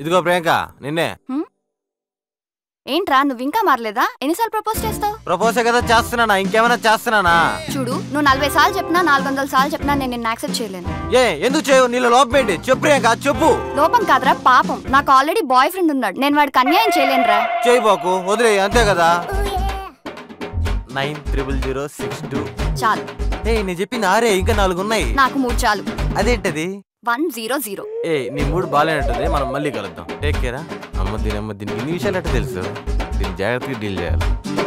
ఇదిగో ప్రియాంక నిన్నే ఏంట్రా నువ్వు ఇంకా మారలేదా ఎన్నిసార్లు ప్రపోజ్ చేస్తావు ప్రపోజే కదా చేస్తున్నానా ఇంకేమైనా చేస్తున్నానా చూడు నువ్వు నలభై సార్లు చెప్పినా నాలుగు వందల సార్లు చెప్పినా నేను నిన్ను యాక్సెప్ట్ చేయలేను ఏ ఎందుకు చేయవు నీళ్ళ లోపం ఏంటి చెప్పు ప్రియాంక చెప్పు లోపం కాదురా పాపం నాకు ఆల్రెడీ బాయ్ ఫ్రెండ్ ఉన్నాడు నేను వాడికి అన్యాయం చేయలేనురా చేయబోకు వదిలే అంతే కదా nine triple zero six two చాలు ఏ నేను చెప్పింది ఆరే ఇంకా నాలుగు ఉన్నాయి నాకు మూడు చాలు అదేంటది వన్ జీరో జీరో ఏ నీ మూడు బాగాలేనట్టుంది మనం మళ్ళీ కలుద్దాం టేక్ కేరా అమ్మ దీని అమ్మ దీనికి ఇన్ని విషయాలు ఎట్ట తెలుసు దీన్ని జాగ్రత్తగా డీల్ చేయాలి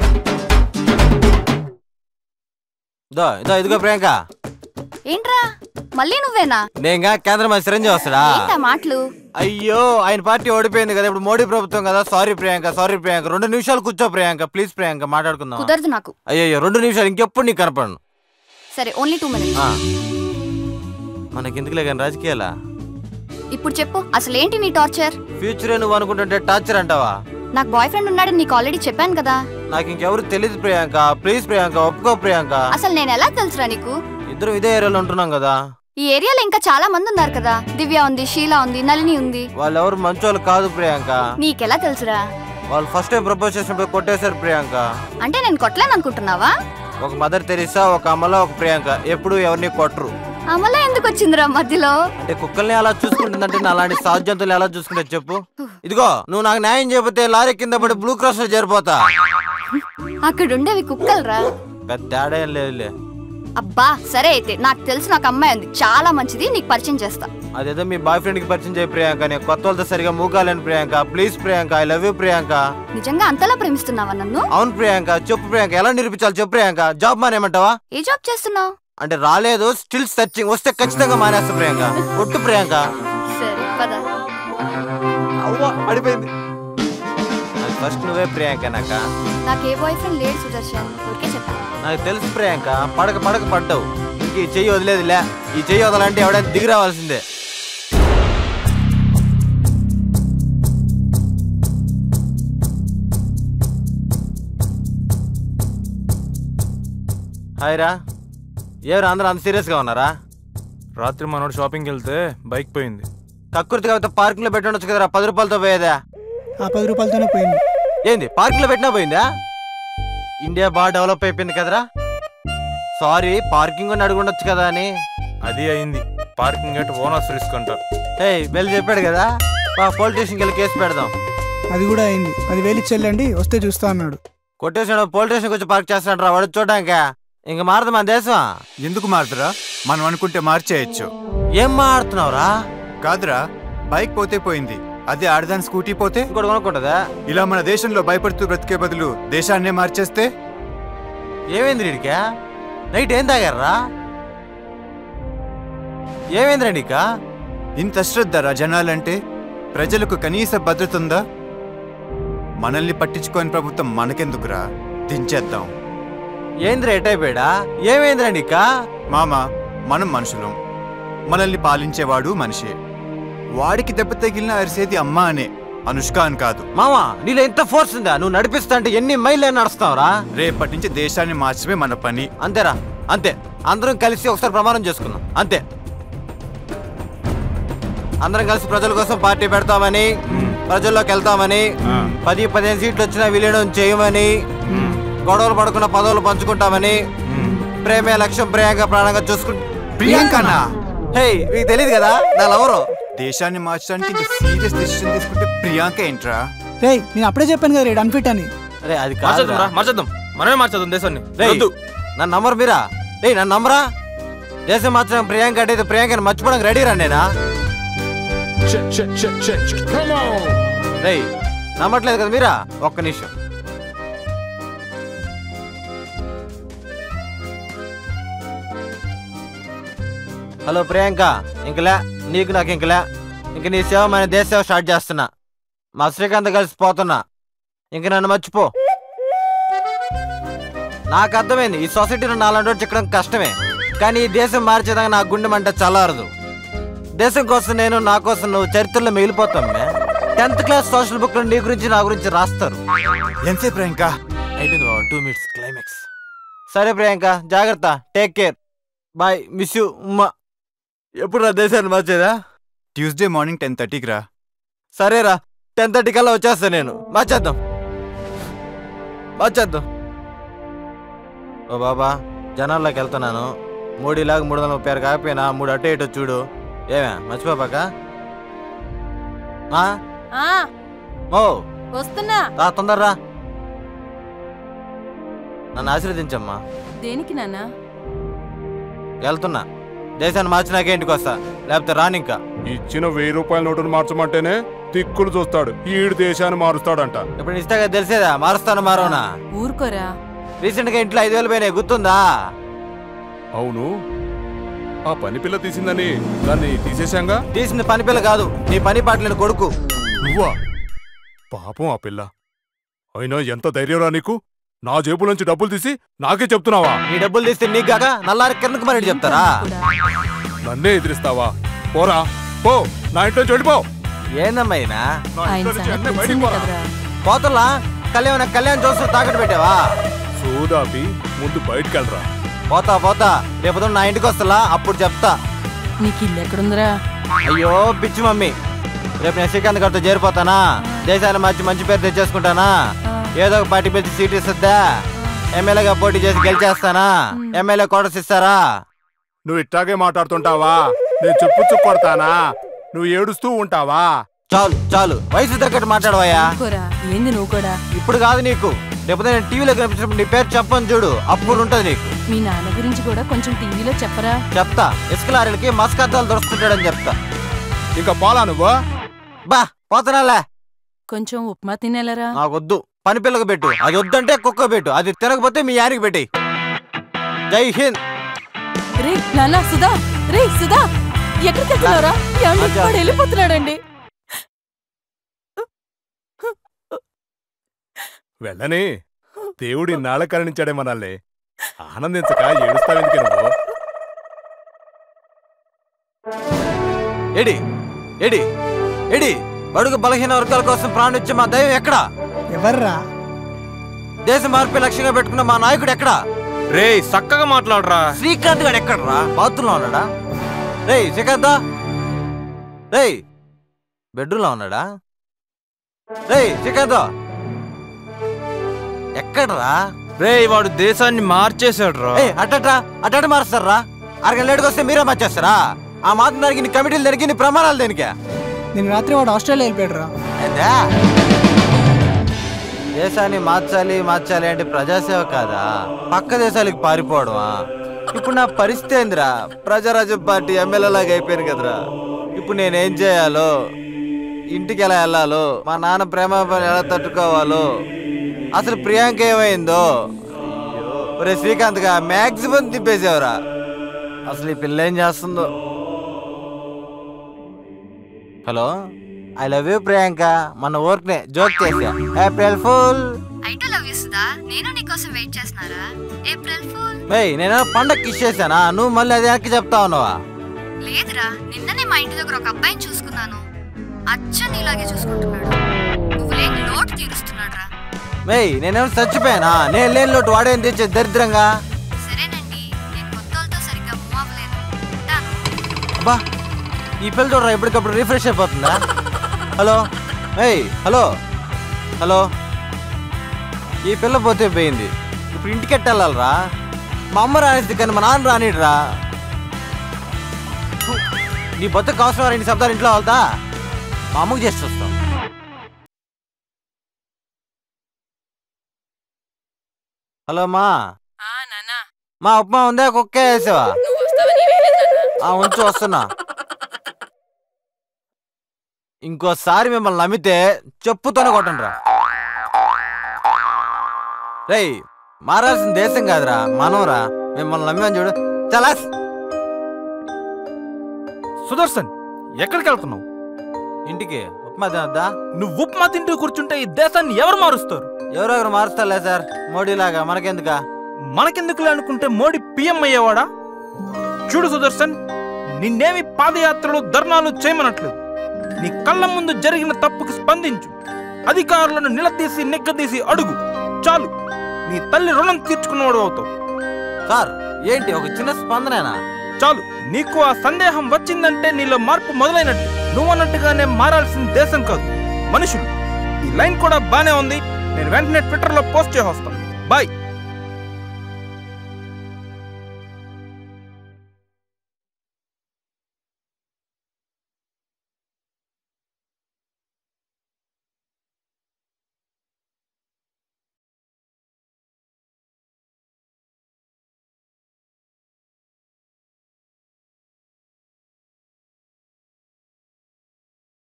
దో ఇదో ఇదిగో ప్రియాంక ఏంట్రా మళ్ళీ నువ్వేనా నేనుగా కేంద్ర మంత్రి చిరంజీవి వస్తాడా ఏంటా మాటలు అయ్యో ఆయన పార్టీ ఓడిపోయింది కదా ఇప్పుడు మోడీ ప్రభుత్వం కదా సారీ ప్రియాంక సారీ ప్రియాంక రెండు నిమిషాలు కూర్చో ప్రియాంక ప్లీజ్ ప్రియాంక మాట్లాడుకుందాం కుదరదు నాకు అయ్యో రెండు నిమిషాలు ఇంకెప్పుడు నీకు కనపడను సరే ఓన్లీ టూ మినిట్స్ ఆ. మనకెందుకులే కానీ రాజకీయాలా ఇప్పుడు చెప్పు అసలు ఏంటి నీ టార్చర్ ఫ్యూచరే నువ్వు అనుకుంటుంటే టార్చర్ అంటావా నాకు బాయ్ ఫ్రెండ్ ఉన్నాడని నీకు ఆల్రెడీ చెప్పాను కదా నాకు ఇంకెవరు తెలియదు ప్రియాంక ప్లీజ్ ప్రియాంక ఒప్పుకో ప్రియాంక అసలు నేను ఎలా తెలుసురా నీకు ఇద్దరం ఇదే ఏరియాలో ఉంటున్నాం కదా ఈ ఏరియాలో ఇంకా చాలా మంది ఉన్నారు కదా దివ్య ఉంది షీలా ఉంది నళిని ఉంది వాళ్ళు ఎవరు మంచోళ్ళు కాదు ప్రియాంక నీకెలా తెలుసురా వాళ్ళు ఫస్ట్ టైం ప్రపోజ్ చేసినప్పుడు కొట్టేశారు ప్రియాంక అంటే నేను కొట్టలేను అనుకుంటున్నావా ఒక మదర్ తెరీసా ఒక అమ్మలో ఒక ప్రియాంక ఎప్పుడు ఎవరిని కొట్టరు అమలా ఎందుకు వచ్చిందిరా మధ్యలో అంటే కుక్కల్ని ఎలా చూసుకుంటుందంటే నా అలాంటి సాధ్యంతులు ఎలా చూసుకుంటే చెప్పు ఇదిగో నువ్వు నాకు న్యాయం చేయకపోతే లారీ కింద పడి బ్లూ క్రాస్ లో చేరిపోతా అక్కడ ఉండేవి కుక్కలరా పెద్ద తేడా ఏం లేదులే అబ్బా సరే అయితే నాకు తెలిసి నాకు అమ్మాయి ఉంది చాలా మంచిది నీకు పరిచయం చేస్తా అదేదో మీ బాయ్ ఫ్రెండ్ కి పరిచయం చేయ ప్రియాంక నేను కొత్త వాళ్ళతో సరిగా మూగాలేను Priyanka please Priyanka I love you Priyanka నిజంగా అంతలా ప్రేమిస్తున్నావా నన్ను అవును ప్రియాంక చెప్పు ప్రియాంక ఎలా నిరూపించాలి చెప్పు ప్రియాంక జాబ్ మానేమంటావా ఏ జాబ్ చేస్తున్నావు అంటే రాలేదు స్టిల్ సర్చింగ్ వస్తే ఖచ్చితంగా మానేస్తా ప్రియాంక ఒట్టు ప్రియాంక సరే పద అవ్వా పడిపోయింది అది ఫస్ట్ నువ్వే ప్రియాంక నాక నాకు ఏ బాయ్ ఫ్రెండ్ లేడు సుదర్శన్ ఊరికే చెప్పా నాకు తెలుసు ప్రియాంక పడక పడక పడ్డావు ఇంక ఈ చెయ్యి వదిలేదులే ఈ చెయ్యి వదలంటే ఎవడైనా దిగి రావాల్సిందే హాయ్ రా ఎవరు అందరూ అంత సీరియస్గా ఉన్నారా రాత్రి మనోడు షాపింగ్కి వెళ్తే బైక్ పోయింది కక్కుర్తి కాబట్టి పార్కింగ్ లో పెట్టి ఉండొచ్చు కదరా పది రూపాయలతో పోయేదా ఆ పది రూపాయలతోనే పోయింది ఏంది పార్కింగ్ లో పెట్టినా పోయిందా ఇండియా బాగా డెవలప్ అయిపోయింది కదరా సారీ పార్కింగ్ అని అడుగుండొచ్చు కదా అని అది అయింది పార్కింగ్ గేట్ ఓనర్స్ రిస్క్ అంట హే వెళ్ళి చెప్పాడు కదా మా పోలీస్ స్టేషన్కి వెళ్ళి కేసు పెడదాం అది కూడా అయింది పదివేలు ఇచ్చి వెళ్ళండి వస్తే చూస్తా అన్నాడు కొట్టేసాడు పోలీస్ స్టేషన్కి వచ్చి పార్క్ చేస్తాడు రా వాడు చూడడానికా ఇంక మారదు మన దేశం ఎందుకు మారుతురా మనం అనుకుంటే మార్చేయచ్చు ఏం మాడుతున్నావురా కాదురా బైక్ పోతే పోయింది అదే ఆడదాని స్కూటీ పోతే ఇంకోటి కొనుక్కుంటుందా ఇలా మన దేశంలో భయపడుతూ బ్రతికే బదులు దేశాన్నే మార్చేస్తే ఏమైంది వీడికా నైట్ ఏం తాగారా ఏమైందిరా నీకా ఇంత శ్రద్ధరా జనాలంటే ప్రజలకు కనీస భద్రత ఉందా మనల్ని పట్టించుకోని ప్రభుత్వం మనకెందుకురా దించేద్దాం ఏందిరా ఎటైపోయాడా ఏమైందిరా నీకా మామ మనం మనుషులం మనల్ని పాలించేవాడు మనిషే వాడికి దెబ్బ తగిలిన అరిసేది అమ్మ అనే అనుష్క అని కాదు మామా నీలో ఎంత ఫోర్స్ ఉందా నువ్వు నడిపిస్తా అంటే ఎన్ని మైళ్ళు నడుస్తావురా రేపటి నుంచి దేశాన్ని మార్చడమే మన పని అంతేరా అంతే అందరం కలిసి ఒకసారి ప్రమాణం చేసుకుందాం అంతే అందరం కలిసి ప్రజల కోసం పార్టీ పెడతామని ప్రజల్లోకి వెళ్తామని పది పదిహేను సీట్లు వచ్చినా విలీనం చేయమని గొడవలు పడకుండా పదవులు పంచుకుంటామని ప్రేమే లక్ష్యం ప్రియాంక ప్రాణంగా చూసుకుంటా ప్రియాంకనా హే మీకు తెలియదు కదా నా లవరు దేశాన్ని మార్చడానికి ఇంత సీరియస్ డెసిషన్ తీసుకుంటే ప్రియాంక ఏంట్రా రేయ్ నేను అప్పుడే చెప్పాను కదా రేడు అన్ఫిట్ అని అరే అది మార్చేద్దాం రా కాదు మార్చేద్దాం మనమే మార్చేద్దాం దేశాన్ని రేయ్, వద్దు. నన్ను నమ్మరు మీరా రే నన్ను నమ్మరా దేశం మార్చడం ప్రియాంక అంటే ప్రియాంకని మర్చిపోవడానికి రెడీ రా నేనా రేయ్ నమ్మట్లేదు కదా మీరా ఒక్క నిమిషం హలో ప్రియాంక ఇంకలే నీకు నాకు ఇంకలే ఇంక నీ సేవ మన దేశ సేవ స్టార్ట్ చేస్తున్నా మా శ్రీకాంత్ కలిసి పోతున్నా ఇంక నన్ను మర్చిపో నాకు అర్థమైంది ఈ సొసైటీలో నాలంటి చిక్కడం కష్టమే కానీ ఈ దేశం మార్చేదాకా నా గుండె మంట చల్లారదు దేశం కోసం నేను నా కోసం నువ్వు చరిత్రలో మిగిలిపోతాం మే టెన్త్ క్లాస్ సోషల్ బుక్ లో నీ గురించి నా గురించి రాస్తారు ఎంతసేపు ప్రియాంక అయిపోయింది బాబా టూ మినిట్స్ క్లైమాక్స్ సరే ప్రియాంక జాగ్రత్త take care bye miss you ఉమ్మా ఎప్పుడు నా దేశాన్ని మార్చేదా ట్యూస్డే మార్నింగ్ టెన్ థర్టీకి రా సరేరా టెన్ థర్టీ కల్లా వచ్చేస్తా నేను మార్చేద్దాం మార్చేద్దాం ఓ బాబా జనాల్లోకి వెళ్తున్నాను మూడు ఇలాగ మూడు వందల ముప్పై ఆరు కాకపోయినా మూడు అటు ఇటు చూడు ఏమే మర్చిపోపాక మా ఆ ఓ వస్తున్నా రా తొందరరా నన్ను ఆశీర్వదించమ్మా దేనికి నాన్న వెళ్తున్నా దేశాన్ని మార్చినాకే ఇంటికి వస్తా లేకపోతే రాను ఇంకా ఇచ్చిన వెయ్యి రూపాయల నోటును మార్చమంటేనే తిక్కులు చూస్తాడు ఈడు దేశాన్ని మారుస్తాడంట ఇప్పుడు ఇస్తాగా తెలిసేదా మారుస్తాను మారోనా ఊరుకోరా రీసెంట్ గా ఇంట్లో ఐదు వేలు పోయినాయి గుర్తుందా అవును ఆ పని పిల్ల తీసిందని దాన్ని తీసేశాంగా తీసిన పని పిల్ల కాదు నీ పని పాటలేని కొడుకు నువ్వా పాపం ఆ పిల్ల అయినా ఎంత ధైర్యంరా నీకు నా జేబులోంచి డబ్బులు తీసి నాకే చెప్తున్నావా నీ డబ్బులు తీస్తే నీకు కాక నల్లారి కిరణ్ కుమార్ రెడ్డి చెప్తారా కూడా. నన్నే ఎదిరిస్తావా పోరా పో నా ఇంట్లో చెడిపో ఏందమ్మా ఈయన? నా ఆయన ఇంట్లో నుంచి సంగతి వెంటనే బయటికి తెలిసిందే పోరా కదరా పోతుల్లా కళ్యాణ కళ్యాణ్ చూస్తూ తాకట్టు పెట్టావా సోదాపి ముందు బయటికెళ్ళరా పోతా పోతా రేపు నా ఇంటికి వస్తా అప్పుడు చెప్తా నీకు ఇల్లు ఎక్కడుందిరా అయ్యో పిచ్చి మమ్మీ రేపు నేను శ్రీకాంత్ గారితో చేరిపోతానా దేశాన్ని మార్చి మంచి పేరు తెచ్చేసుకుంటానా ఏదో ఒక పార్టీ పిలిచి సీట్ ఇస్తుందా ఎమ్మెల్యేగా పోటీ చేసి గెలిచేస్తానా ఎమ్మెల్యే కోటర్స్ ఇస్తారా నువ్వు ఇట్టాగే మాట్లాడుతుంటావా నేను చెప్పు కొడతానా నువ్వు ఏడుస్తూ ఉంటావా చాలు చాలు వయసు తగ్గట్టు మాట్లాడవయ్యా ఊరుకోరా ఏంది నువ్వు కూడా ఇప్పుడు కాదు నీకు రేపు నేను టీవీలో కనిపించినప్పుడు నీ పేరు చెప్పని చూడు అప్పుడు ఉంటది నీకు మీ నాన్న గురించి కూడా కొంచెం టీవీలో చెప్పరా చెప్తా ఇసుక లారీలకి మస్కద్దాలు దొరుకుతుంటాడని చెప్తా ఇంకా పోలా నువ్వు బా పోతున్నాలే కొంచెం ఉప్మా తినేలరా నాకు వద్దు పని పిల్లకు పెట్టు అది వద్దంటే కుక్క పెట్టు అది తినకపోతే మీ యానికి పెట్టి జై హింద్ రే నాన్న సుధా రే సుధా ఎక్కడికి వెళ్తున్నారా ఏమండి అచ్చా. వాడు వెళ్ళిపోతున్నాడండి వెళ్ళని దేవుడు ఇన్నాళ్ళ కరుణించాడే మనల్ని ఆనందించక ఏడుస్తావెందుకే నువ్వు ఎడి ఎడి ఎడి బడుగు బలహీన వర్గాల కోసం ప్రాణించే మా దైవం ఎక్కడా ఎవర్రా దేశ మార్పే లక్ష్యంగా పెట్టుకున్న మా నాయకుడు ఎక్కడా రే చక్కగా మాట్లాడరా శ్రీకాంత్ గారు ఎక్కడరా బాత్రూంలో ఉన్నాడా రేయ్ శ్రీకాంత్ రేయ్ బెడ్రూమ్లో ఉన్నాడా రేయ్ శ్రీకాంత్ ఎక్కడరా రే వాడు దేశాన్ని మార్చేశాడు రా ఏయ్ అట్టట అట్టట మారుస్తారా అరగంట లేటుకు వస్తే మీరే మార్చేస్తారా ఆ మాత్రం దానికి నీ కమిటీలు దేనికి నీ ప్రమాణాలు దేనికే నేను రాత్రి వాడు ఆస్ట్రేలియా వెళ్ళిపోయాడు రా ఏందా? దేశాన్ని మార్చాలి మార్చాలి అంటే ప్రజాసేవ కాదా పక్క దేశాలకు పారిపోవడమా ఇప్పుడు నా పరిస్థితి ఏందిరా ప్రజారాజ్యం పార్టీ ఎమ్మెల్యే లాగా అయిపోయాను కదరా ఇప్పుడు నేనేం చేయాలో ఇంటికి ఎలా వెళ్ళాలో మా నాన్న ప్రేమ పని ఎలా తట్టుకోవాలో అసలు ప్రియాంక ఏమైందో ఒరే శ్రీకాంత్ గా మ్యాక్సిమం తిప్పేసేవరా అసలు ఈ పిల్ల ఏం చేస్తుందో hello I love you Priyanka మన ఊరికనే జోక్ చేసా ఏప్రిల్ ఫుల్ అయితే లవ్ యూ సుధా నేను నీకోసం వెయిట్ చేస్తున్నారా ఏప్రిల్ ఫుల్ ఏయ్ నేను పండగ కిస్ చేశానా నువ్వు మళ్ళీ అది వెనక్కి చెప్తా ఉన్నావా లేదురా నిన్ననే మా ఇంటి దగ్గర ఒక అబ్బాయిని చూసుకున్నాను అచ్చ నీలాగే చూసుకుంటున్నాడు నువ్వు లేని లోటు తీరుస్తున్నాడు రా మేయ్ నేనేమో చచ్చిపోయానా నేను లేని లోటు వాడేం తెచ్చే దరిద్రంగా సరేనండి నేను కొత్త వాళ్ళతో సరిగ్గా మూవ్ అవ్వలేను ఉంటాను బా ఈ పిల్ల చూడరా ఎప్పటికప్పుడు రిఫ్రెష్ అయిపోతుందా హలో ఏయ్ హలో హలో ఈ పిల్ల పోతే పోయింది ఇప్పుడు ఇంటికి వెళ్ళాలరా మా అమ్మ రానిది కానీ మా నాన్న రానిడ్రా నీ బతుకు అవసరం రెండు శబ్దాలు ఇంట్లో వెళ్తా మా అమ్మకు చేసి చూస్తాం హలో మా ఆ నాన్న మా ఉప్మా ఉందా కుక్క వేసావా నువ్వు వస్తావని వేయలేదు నాన్న ఆ ఉంచు వస్తున్నా ఇంకోసారి మిమ్మల్ని నమ్మితే చెప్పుతోనే కొట్టండి రా రేయ్ మారాల్సిన దేశం కాదురా మనోరా మిమ్మల్ని నమ్మాను చూడు చాలా సుదర్శన్ ఎక్కడికి వెళ్తున్నావు ఇంటికి ఉప్మా తినద్దా నువ్వు ఉప్మా తింటూ కూర్చుంటే ఈ దేశాన్ని ఎవరు మారుస్తారు ఎవరెవరు మారుస్తారులే సార్ మోడీలాగా మనకెందుకా మనకెందుకులే అనుకుంటే మోడీ పిఎం అయ్యేవాడా చూడు సుదర్శన్ నిన్నేమి పాదయాత్రలు ధర్నాలు చేయమనట్లేదు నీ కళ్ళ ముందు జరిగిన తప్పుకి స్పందించు అధికారులను నిలదీసి నిగ్గదీసి అడుగు చాలు నీ తల్లి రుణం తీర్చుకున్నవాడు అవుతావు సార్ ఏంటి ఒక చిన్న స్పందనేనా చాలు నీకు ఆ సందేహం వచ్చిందంటే నీలో మార్పు మొదలైనట్టు నువ్వన్నట్టుగానే మారాల్సిన దేశం కాదు మనుషులు ఈ లైన్ కూడా బానే ఉంది నేను వెంటనే ట్విట్టర్లో పోస్ట్ చేసేస్తాను బాయ్